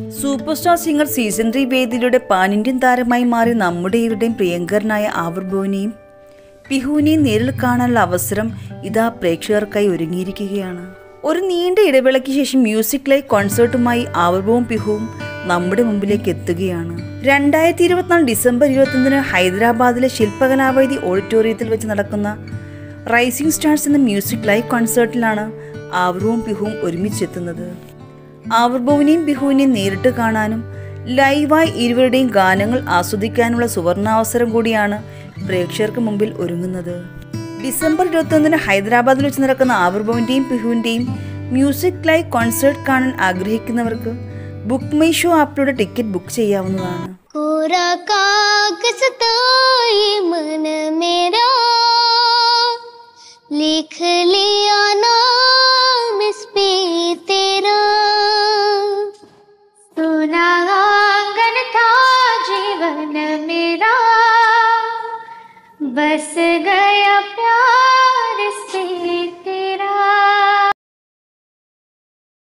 super star singer season three വേദിയിലൂടെ pan Indian താരമായി മാറി നമ്മുടെ ഇവരുടെയും പ്രിയങ്കരനായ ആവർഭുവിനെയും പിഹുവിനെയും നേരിൽ കാണാനുള്ള അവസരം ഇതാ പ്രേക്ഷകർക്കായി ഒരുങ്ങിയിരിക്കുകയാണ് ഒരു നീണ്ട ഇടവേളയ്ക്ക് ശേഷം മ്യൂസിക് ലൈവ് കോൺസേർട്ടുമായി ആവർഭവും പിഹുവും നമ്മുടെ മുമ്പിലേക്ക് എത്തുകയാണ് രണ്ടായിരത്തി ഇരുപത്തിനാല് ഡിസംബർ ഇരുപത്തൊന്നിന് ഹൈദരാബാദിലെ ശില്പകലാവേദി ഓഡിറ്റോറിയത്തിൽ വെച്ച് നടക്കുന്ന റൈസിംഗ് സ്റ്റാർസ് എന്ന മ്യൂസിക് ലൈവ് കോൺസേർട്ടിലാണ് ആവർഭവും പിഹുവും ഒരുമിച്ചെത്തുന്നത് ആവർഭുവിനെയും ബിഹുവിനെയും നേരിട്ട് കാണാനും ലൈവായി ഇരുവരുടെയും ഗാനങ്ങൾ ആസ്വദിക്കാനുള്ള സുവർണാവസരം കൂടിയാണ് പ്രേക്ഷകർക്ക് മുമ്പിൽ ഒരുങ്ങുന്നത് ഡിസംബർ ഇരുപത്തൊന്നിന് ഹൈദരാബാദിൽ വെച്ച് നടക്കുന്ന ആവർഭുവിൻ്റെയും പിഹുവിൻ്റെയും മ്യൂസിക് ലൈവ് കോൺസേർട്ട് കാണാൻ ആഗ്രഹിക്കുന്നവർക്ക് ബുക്ക് മൈ ഷോ ആപ്പിലൂടെ ടിക്കറ്റ് ബുക്ക് ചെയ്യാവുന്നതാണ് कोरा कागज तो ये मन मेरा लिख लिया नाम इस पे तेरा सुना आंगन था जीवन मेरा बस गया प्यार से